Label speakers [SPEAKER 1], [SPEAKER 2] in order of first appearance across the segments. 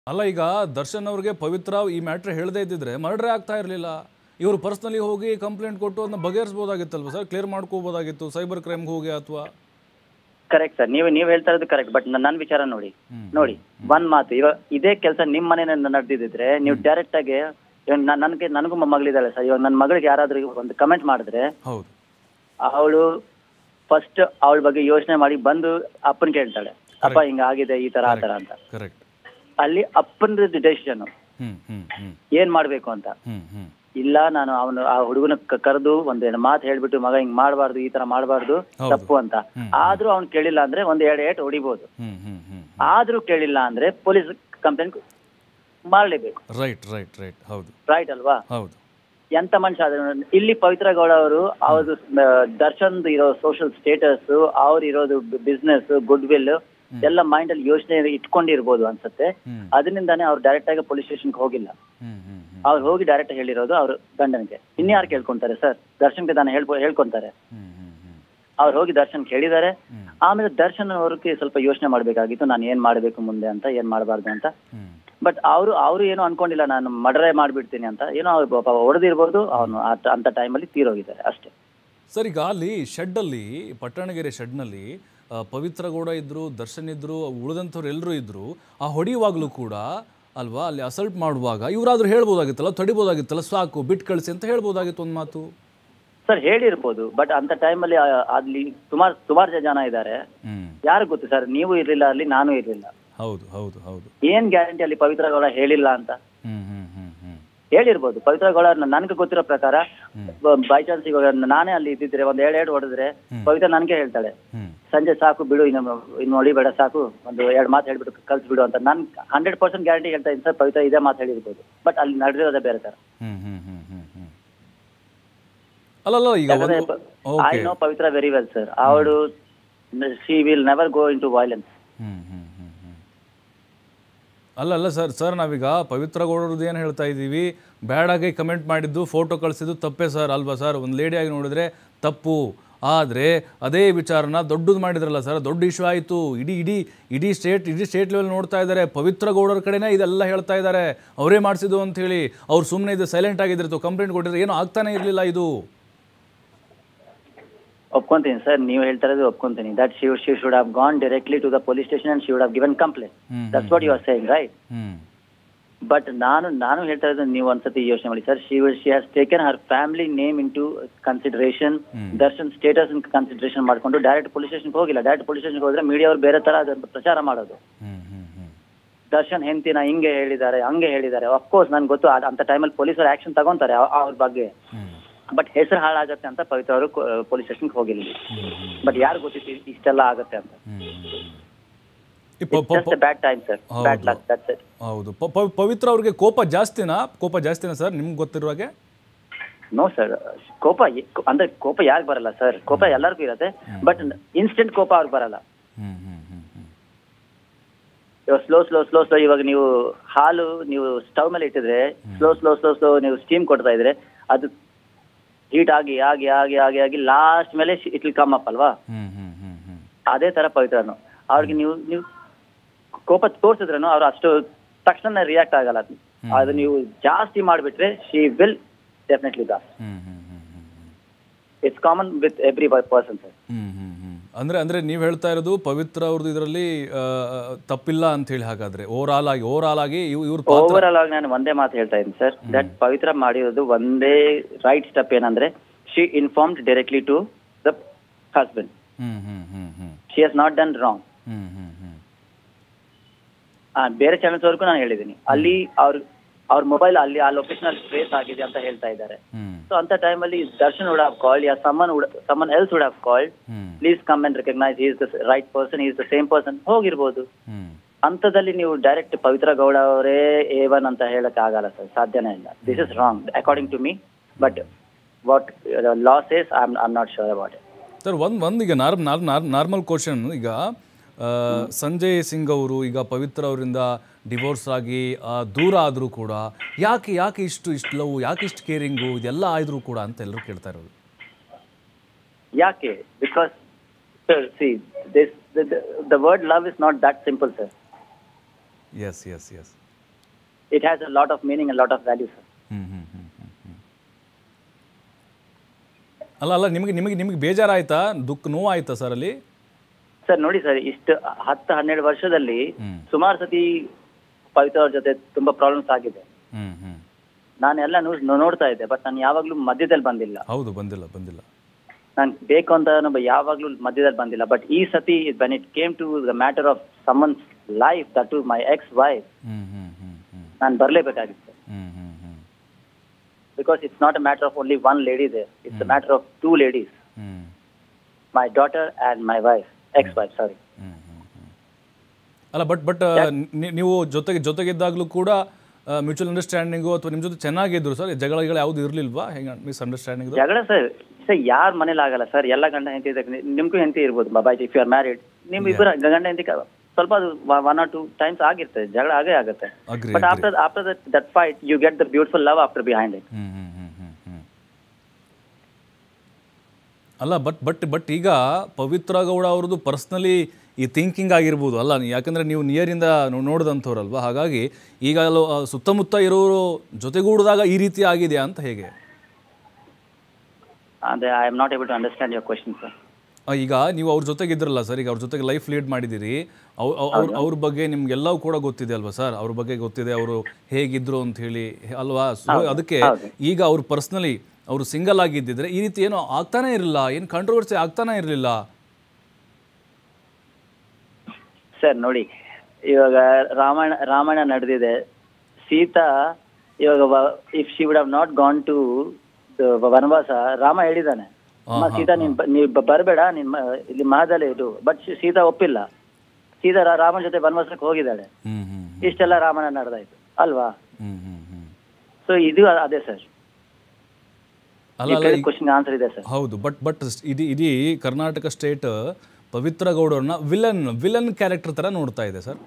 [SPEAKER 1] ಅಲ್ಲ ಈಗ ದರ್ಶನ್ ಅವ್ರಿಗೆ ಪವಿತ್ರ ಈ ಮ್ಯಾಟ್ರ್ ಹೇಳದೇ ಇದ್ದಿದ್ರೆ ಮರ್ಡ್ರೇ ಆಗ್ತಾ ಇರಲಿಲ್ಲ ಇವರು ಪರ್ಸ್ನಲಿ ಹೋಗಿ ಕಂಪ್ಲೇಂಟ್ ಕೊಟ್ಟು ಅದನ್ನ ಬಗೆಹರಿಸ್ಬೋದಾಗಿತ್ತಲ್ವ ಸರ್ ಕ್ಲಿಯರ್ ಮಾಡ್ಕೋಬೋದಾಗಿತ್ತು ಸೈಬರ್ ಕ್ರೈಮ್ಗೆ ಹೋಗಿ ಅಥವಾ
[SPEAKER 2] ಕರೆಕ್ಟ್ ಸರ್ ನೀವು ನೀವು ಹೇಳ್ತಾ ಇರೋದು ಕರೆಕ್ಟ್ ಬಟ್ ನನ್ನ ವಿಚಾರ ನೋಡಿ ನೋಡಿ ಒಂದ್ ಮಾತು ಇವಾಗ ಇದೇ ಕೆಲಸ ನಿಮ್ಮ ಮನೇನ ನಡೆದಿದ್ರೆ ನೀವು ಡೈರೆಕ್ಟ್ ಆಗಿ ಇವಾಗ ನನ್- ನನ್ಗೆ ನನಗೂ ಮಗಳಿದ್ದಾಳೆ ಸರ್ ಇವಾಗ ನನ್ನ ಮಗಳಿಗೆ ಯಾರಾದ್ರೂ ಒಂದು ಕಮೆಂಟ್ ಮಾಡಿದ್ರೆ
[SPEAKER 1] ಹೌದು
[SPEAKER 2] ಅವಳು ಫಸ್ಟ್ ಅವಳ ಬಗ್ಗೆ ಯೋಚನೆ ಮಾಡಿ ಬಂದು ಅಪ್ಪನ್ ಕೇಳ್ತಾಳೆ ಅಪ್ಪ ಹಿಂಗ ಆಗಿದೆ ಈ ತರ ಆ ತರ ಅಂತ
[SPEAKER 1] ಕರೆಕ್ಟ್
[SPEAKER 2] ಅಲ್ಲಿ ಅಪ್ಪನ ಡೆಸಿಷನ್
[SPEAKER 1] ಹ್ಮ್ ಹ್ಮ್ ಹ್ಮ್
[SPEAKER 2] ಏನ್ ಮಾಡ್ಬೇಕು ಅಂತ
[SPEAKER 1] ಹ್ಮ್ ಹ್ಮ್
[SPEAKER 2] ಇಲ್ಲ ನಾನು ಅವನು ಆ ಹುಡುಗನ ಕರೆದು ಒಂದ್ ಮಾತು ಹೇಳ್ಬಿಟ್ಟು ಮಗ ಹಿಂಗ್ ಮಾಡಬಾರ್ದು ಈ ತರ ಮಾಡಬಾರ್ದು
[SPEAKER 1] ಹೌದು.
[SPEAKER 2] ತಪ್ಪು ಅಂತ ಆದ್ರೂ ಅವ್ನು ಕೇಳಿಲ್ಲ ಅಂದ್ರೆ ಒಂದ್ ಎರಡು ಏಟ್ ಹೊಡಿಬೋದು
[SPEAKER 1] ಹ್ಮ್ ಹ್ಮ್ ಹ್ಮ್
[SPEAKER 2] ಆದ್ರೂ ಕೇಳಿಲ್ಲ ಅಂದ್ರೆ ಪೊಲೀಸ್ ಕಂಪ್ಲೇಂಟ್ ಮಾಡ್ಲೇಬೇಕು
[SPEAKER 1] ರೈಟ್ ರೈಟ್ ರೈಟ್ ಹೌದು
[SPEAKER 2] ರೈಟ್ ಅಲ್ವಾ
[SPEAKER 1] ಹೌದು
[SPEAKER 2] ಎಂತ ಮನುಷ್ಯ ಆದ್ರೆ ಇಲ್ಲಿ ಪವಿತ್ರ ಗೌಡ ಅವರು ಅವ್ರದ್ದು ದರ್ಶನ್ ಇರೋ ಸೋಷಿಯಲ್ ಸ್ಟೇಟಸ್ ಅವ್ರು ಇರೋದು ಬಿಸ್ನೆಸ್ ಗುಡ್ ವಿಲ್ ಎಲ್ಲ ಮೈಂಡ್ ಅಲ್ಲಿ ಯೋಚನೆ ಇಟ್ಕೊಂಡಿರ್ಬೋದು ಅನ್ಸುತ್ತೆ
[SPEAKER 1] ಹ್ಮ್.
[SPEAKER 2] ಅದರಿಂದಾನೇ ಅವ್ರು ಡೈರೆಕ್ಟ್ ಆಗಿ ಪೊಲೀಸ್ ಸ್ಟೇಷನ್ಗೆ ಹೋಗಿಲ್ಲ
[SPEAKER 1] ಹ್ಮ್ ಹ್ಮ್ ಹ್ಮ್
[SPEAKER 2] ಅವ್ರು ಹೋಗಿ ಡೈರೆಕ್ಟ್ ಹೇಳಿರೋದು ಅವ್ರ ಗಂಡನಿಗೆ ಇನ್ಯಾರು ಕೇಳ್ಕೊಂತಾರೆ ಸರ್ ದರ್ಶನ್ಗೆ ತಾನೇ ಹೇಳ್ಕೊ ಹೇಳ್ಕೊಂತಾರೆ
[SPEAKER 1] ಹ್ಮ್ ಹ್ಮ್ ಹ್ಮ್
[SPEAKER 2] ಅವ್ರು ಹೋಗಿ ದರ್ಶನ್ ಹೇಳಿದ್ದಾರೆ
[SPEAKER 1] ಹ್ಮ್.
[SPEAKER 2] ಆಮೇಲೆ ದರ್ಶನ್ ಅವ್ರಿಗೆ ಸ್ವಲ್ಪ ಯೋಚನೆ ಮಾಡ್ಬೇಕಾಗಿತ್ತು ನಾನು ಏನ್ ಮಾಡ್ಬೇಕು ಮುಂದೆ ಅಂತ ಏನ್ ಮಾಡಬಾರ್ದು ಅಂತ
[SPEAKER 1] ಹ್ಮ್
[SPEAKER 2] ಬಟ್ ಅವರು ಅವರು ಏನು ಅನ್ಕೊಂಡಿಲ್ಲ ನಾನು ಮರ್ಡರೇ ಮಾಡ್ಬಿಡ್ತೀನಿ ಅಂತ ಏನೋ ಅವ್ರು ಪಾಪ ಹೊಡೆದಿರ್ಬೋದು ಅವನು ಅಂತ ಟೈಮಲ್ಲಿ ತೀರೋಗಿದ್ದಾರೆ ಅಷ್ಟೇ
[SPEAKER 1] ಸರ್ ಈಗ ಅಲ್ಲಿ ಶೆಡ್ಡಲ್ಲಿ ಪಟ್ಟಣಗೆರೆ ಶೆಡ್ನಲ್ಲಿ ಆ, ಪವಿತ್ರ ಗೌಡ ಇದ್ರು ದರ್ಶನ್ ಇದ್ರು ಉಳಿದಂಥವ್ರು ಎಲ್ಲರೂ ಇದ್ರು ಆ ಹೊಡೆಯುವಾಗಲೂ ಕೂಡ ಅಲ್ವಾ ಅಲ್ಲಿ ಅಸಲ್ಟ್ ಮಾಡುವಾಗ ಇವರಾದ್ರೂ ಹೇಳ್ಬೋದಾಗಿತ್ತಲ್ಲ ತಡಿಬೋದಾಗಿತ್ತಲ್ಲ ಸಾಕು ಬಿಟ್ಟು ಕಳಿಸಿ ಅಂತ ಹೇಳ್ಬೋದಾಗಿತ್ತು ಒಂದು ಮಾತು
[SPEAKER 2] ಸರ್ ಹೇಳಿರ್ಬೋದು ಬಟ್ ಅಂತ ಟೈಮಲ್ಲಿ ಅಲ್ಲಿ ಸುಮಾರು ಸುಮಾರು ಜನ ಇದ್ದಾರೆ
[SPEAKER 1] ಹ್ಮ್
[SPEAKER 2] ಯಾರು ಗೊತ್ತು ಸರ್ ನೀವು ಇರ್ಲಿಲ್ಲ ಅಲ್ಲಿ ನಾನು ಇರ್ಲಿಲ್ಲ
[SPEAKER 1] ಹೌದು ಹೌದು ಹೌದು
[SPEAKER 2] ಏನ್ ಗ್ಯಾರಂಟಿ ಅಲ್ಲಿ ಪವಿತ್ರ ಗೌಡ ಹೇಳಿಲ್ಲ ಅಂತ
[SPEAKER 1] ಹ್ಮ್ ಹ್ಮ್ ಹ್ಮ್ ಹ್ಮ್
[SPEAKER 2] ಹೇಳಿರ್ಬೋದು ಪವಿತ್ರ ಗೌಡ ನನ್ಗೆ ಗೊತ್ತಿರೋ ಪ್ರಕಾರ ಬೈ ಚಾನ್ಸ್ ಇವಾಗ ನಾನೇ ಅಲ್ಲಿ ಇದ್ದಿದ್ರೆ ಒಂದ್ ಎರಡ್ ಎರಡು ಹೊಡೆದ್ರೆ ಪವಿತ್ರ ನನ್ಗೆ ಹೇಳ್ತಾಳೆ
[SPEAKER 1] ಹ್ಮ್
[SPEAKER 2] ಸಂಜೆ ಸಾಕು ಬಿಡು ಇನ್ನು ಇನ್ನು ಹೊಡಿಬೇಡ ಸಾಕು ಒಂದು ಎರಡು ಮಾತು ಹೇಳ್ಬಿಟ್ಟು ಕಳ್ಸಿ ಬಿಡು ಅಂತ ನಾನು ಹಂಡ್ರೆಡ್ ಪರ್ಸೆಂಟ್ ಗ್ಯಾರಂಟಿ ಹೇಳ್ತಾ ಇದ್ದೀನಿ ಸರ್ ಪವಿತ್ರ ಇದೇ ಮಾತು ಹೇಳಿರ್ಬೋದು ಬಟ್ ಅಲ್ಲಿ ನಡೆದಿರೋದೇ ಬೇರೆ ಸರ್
[SPEAKER 1] ಹ್ಮ್ ಹ್ಮ್ ಹ್ಮ್ ಹ್ಮ್ ಹ್ಮ್ ಅಲ್ಲಲ್ಲ ಈಗ ಒಂದು
[SPEAKER 2] I
[SPEAKER 1] okay
[SPEAKER 2] no Pavithra very well sir ಅವಳು she will never go into violence
[SPEAKER 1] hmm ಹ್ಮ್ ಹ್ಮ್ ಹ್ಮ್ ಅಲ್ಲ ಅಲ್ಲ ಸರ್ ಸರ್ ನಾವೀಗ ಪವಿತ್ರ ಗೌಡರದ್ದು ಏನು ಹೇಳ್ತಾ ಇದ್ದೀವಿ ಬ್ಯಾಡಾಗಿ ಕಮೆಂಟ್ ಮಾಡಿದ್ದು ಫೋಟೋ ಕಳಿಸಿದ್ದು ತಪ್ಪೇ ಸರ್ ಅಲ್ವಾ ಸರ್ ಒಂದು ಲೇಡಿಯಾಗಿ ನೋಡಿದ್ರೆ ತಪ್ಪು ಆದರೆ ಅದೇ ವಿಚಾರನ ದೊಡ್ಡದು ಮಾಡಿದ್ರಲ್ಲ ಸರ್ ದೊಡ್ಡ ಇಶ್ಯೂ ಆಯಿತು ಇಡೀ ಇಡೀ ಇಡೀ ಸ್ಟೇಟ್ ಇಡೀ ಸ್ಟೇಟ್ ಲೆವೆಲ್ ನೋಡ್ತಾ ಇದ್ದಾರೆ ಪವಿತ್ರ ಗೌಡರ ಕಡೆನೇ ಇದೆಲ್ಲ ಹೇಳ್ತಾ ಇದ್ದಾರೆ ಅವರೇ ಮಾಡಿಸಿದ್ದು ಅಂತ ಹೇಳಿ ಅವ್ರು ಸುಮ್ಮನೆ ಇದು ಸೈಲೆಂಟ್ ಆಗಿದ್ದಿರ್ತು ಕಂಪ್ಲೇಂಟ್ ಕೊಟ್ಟಿದ್ರೆ ಏನೂ ಆಗ್ತಾನೆ ಇರಲಿಲ್ಲ ಇದು
[SPEAKER 2] ಒಪ್ಕೊಂತೀನಿ ಸರ್ ನೀವು ಹೇಳ್ತಾ ಇರೋದು ಒಪ್ಕೊಂತೀನಿ that she she should have gone directly to the police station and she would have given complaint
[SPEAKER 1] hmm,
[SPEAKER 2] that's what you are saying right
[SPEAKER 1] ಹ್ಞೂ
[SPEAKER 2] ಬಟ್ ನಾನು ನಾನು ಹೇಳ್ತಾ ಇರೋದು ನೀವು ಒಂದ್ಸತಿ ಯೋಚನೆ ಮಾಡಿ sir she she has taken her family name into consideration Darshan status consideration ಮಾಡ್ಕೊಂಡು ಡೈರೆಕ್ಟ್ ಪೊಲೀಸ್ ಸ್ಟೇಷನ್ಗೆ ಹೋಗಿಲ್ಲ ಡೈರೆಕ್ಟ್ ಪೊಲೀಸ್ ಸ್ಟೇಷನ್ಗೆ ಹೋದ್ರೆ ಮೀಡಿಯಾ ಅವ್ರು ಬೇರೆ ತರ ಅದನ್ನ ಪ್ರಚಾರ ಮಾಡೋದು
[SPEAKER 1] ಹ್ಞೂ ಹ್ಞೂ ಹ್ಞೂ
[SPEAKER 2] ದರ್ಶನ್ ಹೆಂಡತಿನ ಹಿಂಗೆ ಹೇಳಿದ್ದಾರೆ ಹಂಗೆ ಹೇಳಿದ್ದಾರೆ ಅಫ್ಕೋರ್ಸ್ ನನ್ಗೆ ಗೊತ್ತು ಅದ್- ಅಂತ ಟೈಮಲ್ಲಿ ಪೊಲೀಸರು ಆಕ್ಷನ್ ತಗೊಂತಾರೆ ಅವ್- ಅವ್ರ ಬಗ್ಗೆ
[SPEAKER 1] ಹ್ಞೂ
[SPEAKER 2] ಬಟ್ ಹೆಸರು ಹಾಳಾಗತ್ತೆ ಅಂತ ಪವಿತ್ರ ಅವರು ಪೊಲೀಸ್ ಸ್ಟೇಷನ್ಗೆ ಹೋಗಿಲ್ಲ ಬಟ್ ಯಾರು ಗೊತ್ತಿತ್ತು ಇ- ಇಷ್ಟೆಲ್ಲ ಆಗತ್ತೆ ಅಂತ
[SPEAKER 1] ಈ ಪ- ಪ-
[SPEAKER 2] just bad time sir bad luck that's it
[SPEAKER 1] ಹೌದು ಪ- ಪ- ಪವಿತ್ರ ಅವ್ರಿಗೆ ಕೋಪ ಜಾಸ್ತಿನಾ ಕೋಪ ಜಾಸ್ತಿನಾ ಸರ್ ನಿಮ್ಗೆ ಗೊತ್ತಿರೋ ಹಾಗೆ
[SPEAKER 2] ನೋ ಸರ್ ಕೋಪ ಎ- ಅಂದ್ರೆ ಕೋಪ ಯಾರಿಗೆ ಬರಲ್ಲ ಸರ್ ಕೋಪ ಎಲ್ಲರಿಗೂ ಇರತ್ತೆ ಬಟ್ ಇನ್ಸ್ಟೆಂಟ್ ಕೋಪ ಅವ್ರಿಗೆ ಬರಲ್ಲ
[SPEAKER 1] ಹ್ಮ್ ಹ್ಮ್ ಹ್ಮ್ ಹ್ಮ್
[SPEAKER 2] ಇವಾಗ ಸ್ಲೋ ಸ್ಲೋ ಸ್ಲೋ ಸ್ಲೋ ಇವಾಗ ನೀವು ಹಾಲು ನೀವು ಸ್ಟವ್ ಮೇಲೆ ಇಟ್ಟಿದ್ರೆ ಸ್ಲೋ ಸ್ಲೋ ಸ್ಲೋ ಸ್ಲೋ ನೀವು ಸ್ಟೀಮ್ ಕೊಡ್ತಾ ಇದ್ರೆ ಅದು ಹೀಟ್ ಆಗಿ ಆಗಿ ಆಗಿ ಆಗಿ ಆಗಿ ಲಾಸ್ಟ್ ಮೇಲೆ ಇಟ್ ವಿಲ್ ಕಮ್ ಅಪ್ ಅಲ್ವಾ
[SPEAKER 1] ಹ್ಮ್ ಹ್ಮ್ ಹ್ಮ್ ಹ್ಮ್
[SPEAKER 2] ಅದೇ ತರ ಪವಿತ್ರನು ಅವ್ರಿಗೆ ನೀವು ನೀವು ಕೋಪ ತೋರ್ಸಿದ್ರೂ ಅವ್ರು ಅಷ್ಟು ತಕ್ಷಣ ರಿಯಾಕ್ಟ್ ಆಗಲ್ಲ ಅದು. ಅದು ನೀವು ಜಾಸ್ತಿ ಮಾಡಿಬಿಟ್ರೆ she will definitely does
[SPEAKER 1] hmm hmm hmm hmm hmm
[SPEAKER 2] it's common with every person sir
[SPEAKER 1] hmm hmm hmm ಅಂದ್ರೆ ಅಂದ್ರೆ ನೀವು ಹೇಳ್ತಾ ಇರೋದು ಪವಿತ್ರ ಅವ್ರದ್ದು ಇದರಲ್ಲಿ ತಪ್ಪಿಲ್ಲ ಅಂತ ಹೇಳಿ ಹಾಗಾದ್ರೆ ಓವರ್ ಆಲ್ ಆಗಿ ಓವರ್ ಆಲ್ ಆಗಿ ಇವ್ ಇವ್ರ ಪಾತ್ರ
[SPEAKER 2] ಓವರ್ ಆಲ್ ಆಗಿ ನಾನು ಒಂದೇ ಮಾತು ಹೇಳ್ತಾ ಇದ್ದೀನಿ ಸರ್ ದಟ್ ಪವಿತ್ರ ಮಾಡಿರೋದು ಒಂದೇ ರೈಟ್ ಸ್ಟೆಪ್ ಏನಂದ್ರೆ she informed directly to the husband
[SPEAKER 1] hmm hmm hmm hmm
[SPEAKER 2] she has not done wrong
[SPEAKER 1] hmm hmm hmm
[SPEAKER 2] ಬೇರೆ ಚಾನೆಲ್ಸ್ ವರ್ಗೂ ನಾನು ಹೇಳಿದ್ದೀನಿ ಅಲ್ಲಿ ಅವ್ರ ಅವ್ರ ಮೊಬೈಲ್ ಅಲ್ಲಿ ಆ ಲೊಕೇಶನ್ ಅಲ್ಲಿ ಟ್ರೇಸ್ ಆಗಿದೆ ಅಂತ ಹೇಳ್ತಾ ಇದ್ದಾರೆ
[SPEAKER 1] ಹ್ಮ್
[SPEAKER 2] ಸೊ ಅಂತ ಟೈಮಲ್ಲಿ Darshan would have called yeah someone someone else would have called
[SPEAKER 1] hmm
[SPEAKER 2] please come and recognise is the right person is the same person ಹೋಗಿರ್ಬೋದು
[SPEAKER 1] ಹ್ಮ್
[SPEAKER 2] ಅಂತದಲ್ಲಿ ನೀವು ಡೈರೆಕ್ಟ್ ಪವಿತ್ರ ಗೌಡ ಅವರೇ ಎ ಒನ್ ಅಂತ ಹೇಳಕ್ ಆಗಲ್ಲ ಸರ್ ಸಾಧ್ಯನೇ ಇಲ್ಲ this is wrong according to me but what loss is I am not sure about it
[SPEAKER 1] sir ಒಂದು ಒಂದು ಈಗ ನಾರ್ ನಾರ್ ನಾರ್ಮಲ್ ಕ್ವಶನ್ ಈಗ ಆ, ಸಂಜಯ್ ಸಿಂಗ್ ಅವರು ಈಗ ಪವಿತ್ರ ಅವರಿಂದ ಡಿವೋರ್ಸ್ ಆಗಿ ಆ, ದೂರ ಆದರೂ ಕೂಡ ಯಾಕೆ ಯಾಕೆ ಇಷ್ಟು ಇಷ್ಟು ಲವ್ ಯಾಕೆ ಇಷ್ಟು ಕೇರಿಂಗು ಇದೆಲ್ಲ ಆದರೂ ಕೂಡ ಅಂತ ಎಲ್ಲರೂ ಕೇಳ್ತಾ ಇರೋದು
[SPEAKER 2] ಯಾಕೆ because see this the word love is not that simple sir
[SPEAKER 1] yes yes yes
[SPEAKER 2] it has a lot of meaning and lot of value, sir.
[SPEAKER 1] ಹ್ಮ್ ಹ್ಮ್ ಹ್ಮ್ ಹ್ಮ್ ಹ್ಮ್. ಅಲ್ಲ ಅಲ್ಲ ನಿಮಗೆ ನಿಮಗೆ ನಿಮಗೆ ಬೇಜಾರಾಯ್ತಾ ದುಃಖ ನೋವಾಯ್ತಾ ಸರ್ ಅಲ್ಲಿ
[SPEAKER 2] ಸರ್ ನೋಡಿ ಸರ್ ಇಷ್ಟು ಹತ್ತು ಹನ್ನೆರಡು ವರ್ಷದಲ್ಲಿ
[SPEAKER 1] ಹ್ಮ್.
[SPEAKER 2] ಸುಮಾರು ಸತಿ ಪವಿತ್ರ ಅವ್ರ ಜೊತೆ ತುಂಬಾ ಪ್ರಾಬ್ಲಮ್ಸ್ ಆಗಿದೆ
[SPEAKER 1] ಹ್ಮ್ ಹ್ಮ್
[SPEAKER 2] ನಾನು ಎಲ್ಲ ನ್ಯೂಸ್ ನೋಡ್ತಾ ಇದ್ದೆ ಬಟ್ ನಾನು ಯಾವಾಗ್ಲೂ ಮಧ್ಯದಲ್ಲಿ ಬಂದಿಲ್ಲ
[SPEAKER 1] ಹೌದು ಬಂದಿಲ್ಲ ಬಂದಿಲ್ಲ
[SPEAKER 2] ನಾನು ಬೇಕು ಅಂತ ನಾನು ಯಾವಾಗ್ಲೂ ಮಧ್ಯದಲ್ಲಿ ಬಂದಿಲ್ಲ ಬಟ್ ಈ ಸತಿ when it came to the matter of summons life that to my ex wife
[SPEAKER 1] hmm hmm hmm hmm
[SPEAKER 2] ನಾನು ಬರಲೇಬೇಕಾಗಿತ್ತು
[SPEAKER 1] ಹ್ಮ್ ಹ್ಮ್ ಹ್ಮ್
[SPEAKER 2] because it's not a matter of only one lady they it's a matter of two ladies
[SPEAKER 1] hmm
[SPEAKER 2] my daughter and my wife ex wife sorry
[SPEAKER 1] hmm ಹ್ಮ್ ಹ್ಮ್. ಅಲ್ಲ but but ನೀವು ಜೊತೆಗೆ ಜೊತೆಗಿದ್ದಾಗಲೂ ಕೂಡ mutual understanding ಅಥವಾ ನಿಮ್ಮ ಜೊತೆ ಚೆನ್ನಾಗಿದ್ರು ಸರ್ ಜಗಳಗಳು ಯಾವುದು ಇರಲಿಲ್ವಾ ಹೆಂಗೆ ಮಿಸ್ ಅಂಡರ್ಸ್ಟ್ಯಾಂಡಿಂಗ್
[SPEAKER 2] ಜಗಳ ಸರ್ ಸರ್ ಯಾರ ಮನೇಲಿ ಆಗಲ್ಲ ಸರ್ ಎಲ್ಲ ಗಂಡ ಹೆಂಡತಿ ಇದೆ ನಿಮ್ಗೂ ಹೆಂಡತಿ ಇರ್ಬೋದು ಬಾಬಾ ಇಫ್ ಯು ಆರ್ ಮ್ಯಾರಿಡ್ ನಿಮ್ ಇಬ್ಬರ ಗಂಡ ಹೆಂಡತಿ ಸ್ವಲ್ಪ ಅದು ಒನ್ ಆರ್ ಟೂ ಟೈಮ್ಸ್ ಆಗಿರ್ತದೆ ಜಗಳ ಆಗೇ ಆಗುತ್ತೆ
[SPEAKER 1] agree
[SPEAKER 2] but after after that that fight you get the beautiful love after behind it
[SPEAKER 1] hmm ಹ್ಮ್ ಹ್ಮ್ ಹ್ಮ್ ಹ್ಮ್ ಅಲ್ಲ ಬಟ್ ಬಟ್ ಬಟ್ ಈಗ ಪವಿತ್ರ ಗೌಡ ಅವ್ರದ್ದು ಪರ್ಸ್ನಲಿ ಈ ಥಿಂಕಿಂಗ್ ಆಗಿರ್ಬೋದು ಅಲ್ಲ ಯಾಕಂದ್ರೆ ನೀವು ನಿಯರಿಂದ ನೋಡಿದಂಥವ್ರಲ್ವಾ ಹಾಗಾಗಿ ಈಗ ಅಲ್ಲೋ, ಆ, ಸುತ್ತಮುತ್ತ ಇರೋರು ಜೊತೆಗೂಡಿದಾಗ ಈ ರೀತಿ ಆಗಿದೆಯಾ ಅಂತ ಹೇಗೆ
[SPEAKER 2] ಅದೇ I am not able to understand your question sir
[SPEAKER 1] ಆ, ಈಗ ನೀವು ಅವ್ರ ಜೊತೆಗೆ ಇದ್ರಲ್ಲ ಸರ್ ಈಗ ಅವ್ರ ಜೊತೆಗೆ ಲೈಫ್ ಲೀಡ್ ಮಾಡಿದ್ದೀರಿ ಅವ್ರ ಅವ್ರ ಅವ್ರ ಬಗ್ಗೆ ನಿಮ್ಗೆಲ್ಲವೂ ಕೂಡ ಗೊತ್ತಿದೆ ಅಲ್ವಾ ಸರ್ ಅವ್ರ ಬಗ್ಗೆ ಗೊತ್ತಿದೆ ಅವರು ಹೇಗಿದ್ರು ಅಂತ ಹೇಳಿ ಅಲ್ವಾ ಸೊ ಅದಕ್ಕೆ ಈಗ ಅವ್ರು ಪರ್ಸ್ನಲಿ ಅವರು ಸಿಂಗಲ್ ಆಗಿದ್ದಿದ್ರೆ ಈ ರೀತಿ ಏನೋ ಆಗ್ತಾನೆ ಇರಲಿಲ್ಲ ಏನು ಕಾಂಟ್ರವರ್ಸಿ ಆಗ್ತಾನೆ ಇರಲಿಲ್ಲ
[SPEAKER 2] ಸರ್ ನೋಡಿ ಇವಾಗ ರಾಮಾಯಣ ರಾಮಾಯಣ ನಡೆದಿದೆ ಸೀತಾ ಇವಾಗ if she would have not gone to ವನವಾಸ ರಾಮ ಹೇಳಿದಾನೆ ಅಮ್ಮ ಸೀತಾ ನೀನ್ ಬ- ನೀವ್ ಬ- ಬರಬೇಡ ನಿನ್ ಮ- ಇಲ್ಲಿ ಮಹದಲ್ಲಿ ಇದು ಬಟ್ ಸೀತಾ ಒಪ್ಪಿಲ್ಲ ಸೀತಾ ರಾ- ರಾಮನ ಜೊತೆ ವನವಾಸಕ್ಕೆ ಹೋಗಿದ್ದಾಳೆ
[SPEAKER 1] ಹ್ಮ್ ಹ್ಮ್
[SPEAKER 2] ಇಷ್ಟೆಲ್ಲ ರಾಮಾಯಣ ನಡೆದಾಯ್ತು ಅಲ್ವಾ
[SPEAKER 1] ಹ್ಮ್ ಹ್ಮ್ ಹ್ಮ್
[SPEAKER 2] ಸೊ ಇದು ಅ- ಅದೇ ಸರ್
[SPEAKER 1] ಅಲ್ಲ ಅಲ್ಲ ಈಗ-
[SPEAKER 2] ಕ್ವಶನ್ ಆನ್ಸರ್ ಇದೆ ಸರ್
[SPEAKER 1] ಹೌದು ಬಟ್ ಬಟ್ ಇಡೀ ಇಡೀ ಕರ್ನಾಟಕ ಸ್ಟೇಟ್ ಪವಿತ್ರ ಗೌಡರನ್ನ ವಿಲನ್ ವಿಲನ್ ಕ್ಯಾರೆಕ್ಟರ್ ಥರ ನೋಡ್ತಾ ಇದೆ sir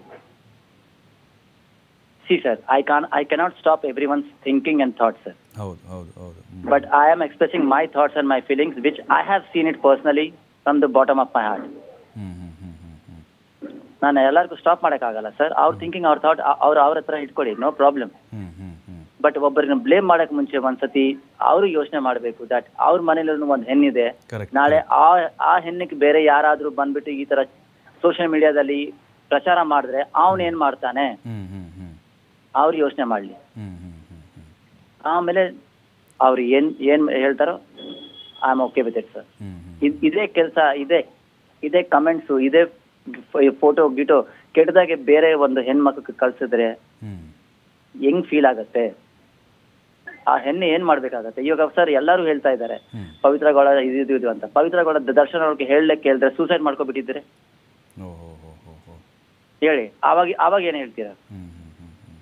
[SPEAKER 2] see sir I can I cannot stop everyone's thinking and thought sir
[SPEAKER 1] ಹೌದು ಹೌದು ಹೌದು ಹ್ಮ್.
[SPEAKER 2] but I am expressing my thoughts and my feelings, which I have seen it personally from the bottom of my heart.
[SPEAKER 1] Hmm hmm hmm hmm hmm
[SPEAKER 2] ನಾನು ಎಲ್ಲರಿಗೂ stop ಮಾಡೋಕ್ಕಾಗಲ್ಲ sir ಅವ್ರ thinking ಅವ್ರ thought ಅವ್ರು ಅವ್ರ ಹತ್ರ ಇಟ್ಕೊಳ್ಳಿ no problem
[SPEAKER 1] hmm hmm hmm
[SPEAKER 2] but ಒಬ್ಬರನ್ನ ಬ್ಲೇಮ್ ಮಾಡಕ್ ಮುಂಚೆ ಒಂದ್ಸತಿ ಅವರು ಯೋಚನೆ ಮಾಡಬೇಕು ದಟ್ ಅವ್ರ ಮನೇಲಿ ಒಂದು ಹೆಣ್ಣಿದೆ
[SPEAKER 1] ಕರೆಕ್ಟ್
[SPEAKER 2] ನಾಳೆ ಆ ಆ ಹೆಣ್ಣಿಗೆ ಬೇರೆ ಯಾರಾದ್ರೂ ಬಂದ್ಬಿಟ್ಟು ಈ ತರ ಸೋಷಿಯಲ್ ಮೀಡಿಯಾದಲ್ಲಿ ಪ್ರಚಾರ ಮಾಡಿದ್ರೆ ಅವನ್ ಏನ್ ಮಾಡ್ತಾನೆ
[SPEAKER 1] ಹ್ಮ್ ಹ್ಮ್ ಹ್ಮ್
[SPEAKER 2] ಅವ್ರು ಯೋಚನೆ ಮಾಡ್ಲಿ
[SPEAKER 1] ಹ್ಮ್ ಹ್ಮ್ ಹ್ಮ್ ಹ್ಮ್
[SPEAKER 2] ಆಮೇಲೆ ಅವ್ರು ಏನ್ ಏನ್ ಹೇಳ್ತಾರೋ I am okay with it sir
[SPEAKER 1] hmm hmm
[SPEAKER 2] ಇದ್- ಇದೇ ಕೆಲಸ ಇದೆ ಇದೇ ಕಮೆಂಟ್ಸು ಇದೇ ಫೋಟೋ ಗಿಟೋ ಕೆಟ್ಟದಾಗೆ ಬೇರೆ ಒಂದು ಹೆಣ್ಮಕ್ಳಿಗೆ ಕಳ್ಸಿದ್ರೆ
[SPEAKER 1] ಹ್ಮ್
[SPEAKER 2] ಹೆಂಗ್ ಫೀಲ್ ಆಗತ್ತೆ ಆ ಹೆಣ್ಣು ಏನ್ ಮಾಡ್ಬೇಕಾಗತ್ತೆ ಇವಾಗ ಸರ್ ಎಲ್ಲರೂ ಹೇಳ್ತಾ ಇದ್ದಾರೆ
[SPEAKER 1] ಹ್ಮ್.
[SPEAKER 2] ಪವಿತ್ರ ಗೌಡ ಇದು ಇದು ಇದು ಅಂತ ಪವಿತ್ರ ಗೌಡ ದರ್ಶನ್ ಅವ್ರಿಗೆ ಹೇಳಲಿಕ್ಕೆ ಕೇಳಿದ್ರೆ ಸೂಸೈಡ್ ಮಾಡ್ಕೊಬಿಟ್ಟಿದ್ರೆ
[SPEAKER 1] ಓ ಹೋ ಹೋ ಹೋ ಹೋ
[SPEAKER 2] ಹೇಳಿ ಆವಾಗ ಆವಾಗ ಏನ್ ಹೇಳ್ತೀರಾ
[SPEAKER 1] ಹ್ಮ್ ಹ್ಮ್ ಹ್ಮ್ ಹ್ಮ್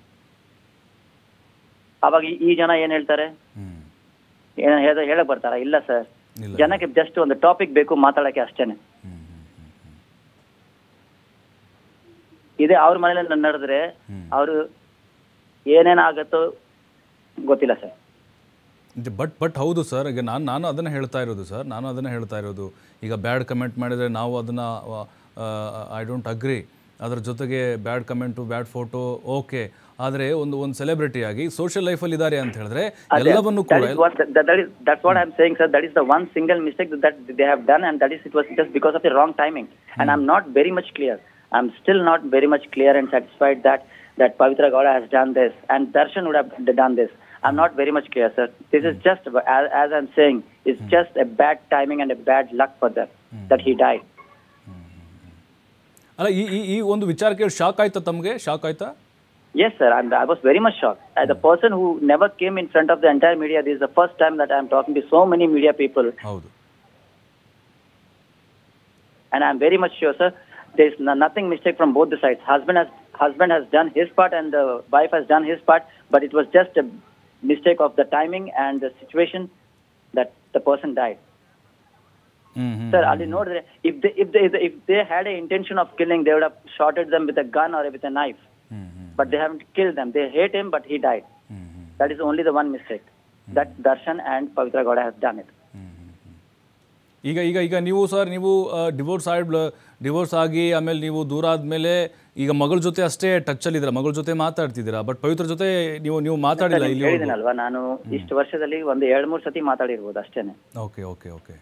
[SPEAKER 2] ಆವಾಗ ಈ- ಈ ಜನ ಏನ್ ಹೇಳ್ತಾರೆ
[SPEAKER 1] ಹ್ಮ್
[SPEAKER 2] ಏನ ಹೇಳ ಹೇಳಕ್ ಬರ್ತಾರ ಇಲ್ಲ ಸರ್
[SPEAKER 1] ಇಲ್ಲ
[SPEAKER 2] ಜನಕ್ಕೆ ಜಸ್ಟ್ ಒಂದು ಟಾಪಿಕ್ ಬೇಕು ಮಾತಾಡಕ್ಕೆ ಅಷ್ಟೇನೆ
[SPEAKER 1] ಹ್ಮ್ ಹ್ಮ್ ಹ್ಮ್ ಹ್ಮ್
[SPEAKER 2] ಇದೇ ಅವ್ರ ಮನೇಲಿ ನ- ನಡೆದ್ರೆ
[SPEAKER 1] ಹ್ಮ್.
[SPEAKER 2] ಅವರು ಏನೇನಾಗತ್ತೋ ಗೊತ್ತಿಲ್ಲ ಸರ್
[SPEAKER 1] ಬಟ್ ಬಟ್ ಹೌದು ಸರ್ ಈಗ ನಾನು ನಾನು ಅದನ್ನು ಹೇಳ್ತಾ ಇರೋದು ಸರ್ ನಾನು ಅದನ್ನು ಹೇಳ್ತಾ ಇರೋದು ಈಗ ಬ್ಯಾಡ್ ಕಮೆಂಟ್ ಮಾಡಿದರೆ ನಾವು ಅದನ್ನು ಐ ಡೋಂಟ್ ಅಗ್ರಿ ಅದರ ಜೊತೆಗೆ bad comment bad photo okay ಆದರೆ ಒಂದು ಒಂದು ಸೆಲೆಬ್ರಿಟಿ ಆಗಿ ಸೋಷಿಯಲ್ ಲೈಫಲ್ಲಿ ಇದ್ದಾರೆ ಅಂತ ಹೇಳಿದ್ರೆ ಎಲ್ಲವನ್ನು ಕೂಡ
[SPEAKER 2] That is what that, that is that's what I'm saying, sir. That is the one single mistake that they have done, and that is it was just because of the wrong timing. And I'm not very much clear. I'm still not very much clear and satisfied that that Pavitra Gowda has done this and Darshan would have d- done this. I'm not very much clear, sir. This is just as, as I'm saying, it's just a bad timing and a bad luck for them that he died.
[SPEAKER 1] ಅಲ್ಲ ಈ ಈ ಈ ಒಂದು ವಿಚಾರ ಕೇಳಿ shock ಆಯ್ತಾ ತಮಗೆ shock ಆಯ್ತಾ
[SPEAKER 2] Yes, sir. I'm, I was very much shocked. As a person who never came in front of the entire media, this is the first time that I'm talking to so many media people
[SPEAKER 1] ಹೌದು
[SPEAKER 2] and I'm very much sure, sir, there's no, nothing mistake from both the sides. Husband has husband has done his part and the wife has done his part, but it was just a mistake of the timing and the situation that the person died.
[SPEAKER 1] Hmm hmm
[SPEAKER 2] Sir, ಅಲ್ಲಿ ನೋಡಿದ್ರೆ if they if they if they had a intention of killing, they would have shotted them with a gun or with a knife.
[SPEAKER 1] Hmm hmm
[SPEAKER 2] But they haven't killed them. They hate him, but he died.
[SPEAKER 1] Hmm hmm
[SPEAKER 2] That is only the one mistake. That Darshan and Pavitra Gowda have done it.
[SPEAKER 1] ಈಗ ಈಗ ಈಗ ನೀವು sir ನೀವು divorce add divorce ಆಗಿ ಆಮೇಲೆ ನೀವು ದೂರ ಆದಮೇಲೆ ಈಗ ಮಗಳ ಜೊತೆ ಅಷ್ಟೇ ಟಚ್ಚಲ್ಲಿದ್ದೀರಾ ಮಗಳ ಜೊತೆ ಮಾತಾಡ್ತಿದ್ದೀರಾ ಬಟ್ ಪವಿತ್ರ ಜೊತೆ ನೀವು ನೀವು ಮಾತಾಡಿಲ್ಲ ಇಲ್ಲಿ
[SPEAKER 2] ಹೇಳಿದಿನಲ್ವಾ ನಾನು ಇಷ್ಟು ವರ್ಷದಲ್ಲಿ ಒಂದು ಎರಡ್ ಮೂರ್ ಸತಿ ಮಾತಾಡಿರ್ಬೋದು ಅಷ್ಟೇನೆ
[SPEAKER 1] ಓಕೆ ಓಕೆ ಓಕೆ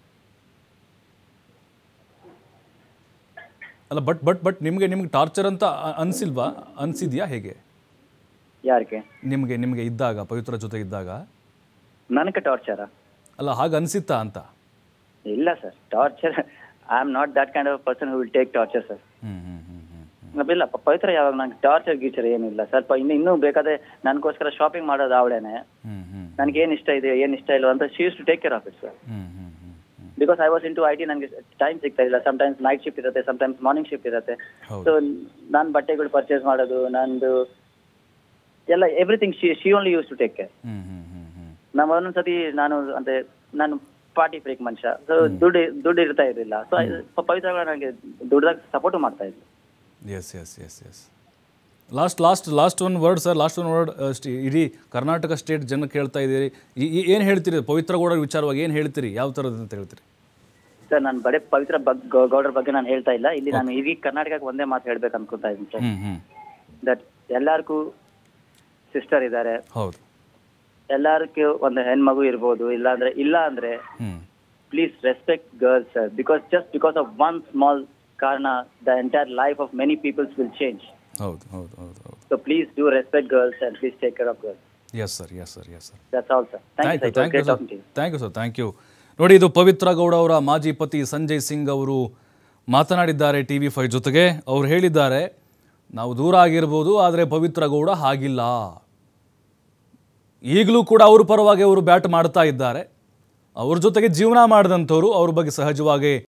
[SPEAKER 1] ಅಲ್ಲ ಬಟ್ ಬಟ್ ಬಟ್ ನಿಮಗೆ ನಿಮ್ಗೆ ಟಾರ್ಚರ್ ಅಂತ ಅ- ಅನ್ಸಿಲ್ವಾ ಅನ್ಸಿದ್ಯಾ ಹೇಗೆ
[SPEAKER 2] ಯಾರಿಗೆ
[SPEAKER 1] ನಿಮಗೆ ನಿಮಗೆ ಇದ್ದಾಗ ಪವಿತ್ರ ಜೊತೆ ಇದ್ದಾಗ
[SPEAKER 2] ನನಗೆ ಟಾರ್ಚರ
[SPEAKER 1] ಅಲ್ಲ ಹಾಗೆ ಅನ್ಸಿತ್ತಾ ಅಂತ
[SPEAKER 2] ಇಲ್ಲ sir torture I am not that kind of person will take torture sir
[SPEAKER 1] hmm hmm hmm hmm
[SPEAKER 2] ಇಲ್ಲ ಪ- ಪವಿತ್ರ ಯಾವಾಗ ನಂಗೆ ಟಾರ್ಚರ್ ಗೀಚರ್ ಏನಿಲ್ಲ ಸ್ವಲ್ಪ ಇನ್ನು ಇನ್ನೂ ಬೇಕಾದ್ರೆ ನನಗೋಸ್ಕರ ಶಾಪಿಂಗ್ ಮಾಡೋದು ಅವಳೇನೆ
[SPEAKER 1] ಹ್ಮ್ ಹ್ಮ್
[SPEAKER 2] ನನಗೆ ಏನ್ ಇಷ್ಟ ಇದೆ ಏನ್ ಇಷ್ಟ ಇಲ್ಲ ಅಂತ she's to take care of it sir
[SPEAKER 1] hmm hmm hmm hmm
[SPEAKER 2] because I was into I T ನನಗೆ ಟೈಮ್ ಸಿಗ್ತಾ ಇಲ್ಲ ಟೈಮ್ಸ್ ನೈಟ್ ಶಿಫ್ಟ್ ಇರುತ್ತೆ ಟೈಮ್ಸ್ ಮಾರ್ನಿಂಗ್ ಶಿಫ್ಟ್ ಇರುತ್ತೆ
[SPEAKER 1] ಹೌದು.
[SPEAKER 2] ಸೊ ನಾನು ಬಟ್ಟೆಗಳು ಪರ್ಚೇಸ್ ಮಾಡೋದು ನಂದು ಎಲ್ಲ everything she she only use to take care
[SPEAKER 1] hmm hmm hmm hmm
[SPEAKER 2] ನಮ್ಮ ಒಂದೊಂದ್ಸತಿ ನಾನು ಅಂದ್ರೆ ನಾನು ಪಾರ್ಟಿ ಫ್ರೀಕ್ ಮನುಷ್ಯ ಸೊ ದುಡ್ಡು ದುಡ್ಡು ಇರ್ತಾ ಇರಲಿಲ್ಲ ಸೊ ಪವಿತ್ರ ನನಗೆ ದುಡ್ದಾಗ ಸಪೋರ್ಟ್ ಮಾಡ್ತಾ ಇದ್ಲು
[SPEAKER 1] yes yes yes yes last last last one word sir last one word ಇಡೀ ಕರ್ನಾಟಕ ಸ್ಟೇಟ್ ಜನ ಕೇಳ್ತಾ ಇದ್ದೀರಿ ಏನು ಹೇಳ್ತೀರಿ ಪವಿತ್ರ ಗೌಡರ ವಿಚಾರವಾಗಿ ಏನು ಹೇಳ್ತೀರಿ ಯಾವ ಥರದ್ದು ಅಂತ ಹೇಳ್ತೀರಿ
[SPEAKER 2] ಸರ್ ನಾನು ಬರೀ ಪವಿತ್ರ ಬಗ್ ಗೌಡರ ಬಗ್ಗೆ ನಾನು ಹೇಳ್ತಾ ಇಲ್ಲ ಇಲ್ಲಿ ನಾನು ಇಡೀ ಕರ್ನಾಟಕಕ್ಕೆ ಒಂದೇ ಮಾತು ಹೇಳ್ಬೇಕು ಅನ್ಕೊತಾ ಇದ್ದೀನಿ ಸರ್
[SPEAKER 1] ಹ್ಞೂ ಹ್ಞೂ
[SPEAKER 2] ದಟ್ ಎಲ್ಲರಿಗೂ ಸಿಸ್ಟರ್ ಇದ್ದಾರೆ
[SPEAKER 1] ಹೌದು
[SPEAKER 2] ಎಲ್ಲರಿಗೂ ಒಂದು ಹೆಣ್ಮಗು ಇರ್ಬೋದು ಇಲ್ಲ ಅಂದ್ರೆ ಇಲ್ಲ ಅಂದ್ರೆ
[SPEAKER 1] ಹ್ಞೂ
[SPEAKER 2] please respect girls sir because just because of one small ಕಾರಣ the entire life of many peoples will change
[SPEAKER 1] ಹೌದು ಹೌದು ಹೌದು ಹೌದು
[SPEAKER 2] so please do respect girls and please take care of girls
[SPEAKER 1] yes sir yes sir yes sir
[SPEAKER 2] that's all sir thank
[SPEAKER 1] thank
[SPEAKER 2] you
[SPEAKER 1] you
[SPEAKER 2] sir
[SPEAKER 1] thank you sir thank you sir thank you ನೋಡಿ ಇದು ಪವಿತ್ರ ಗೌಡ ಅವರ ಮಾಜಿ ಪತಿ ಸಂಜಯ್ ಸಿಂಗ್ ಅವರು ಮಾತನಾಡಿದ್ದಾರೆ T V five ಜೊತೆಗೆ ಅವ್ರು ಹೇಳಿದ್ದಾರೆ ನಾವು ದೂರ ಆಗಿರ್ಬೋದು ಆದರೆ ಪವಿತ್ರ ಗೌಡ ಹಾಗಿಲ್ಲ ಈಗಲೂ ಕೂಡ ಅವ್ರ ಪರವಾಗಿ ಅವರು ಬ್ಯಾಟ್ ಮಾಡ್ತಾ ಇದ್ದಾರೆ ಅವ್ರ ಜೊತೆಗೆ ಜೀವನ ಮಾಡಿದಂಥವ್ರು ಅವ್ರ ಬಗ್ಗೆ ಸಹಜವಾಗಿ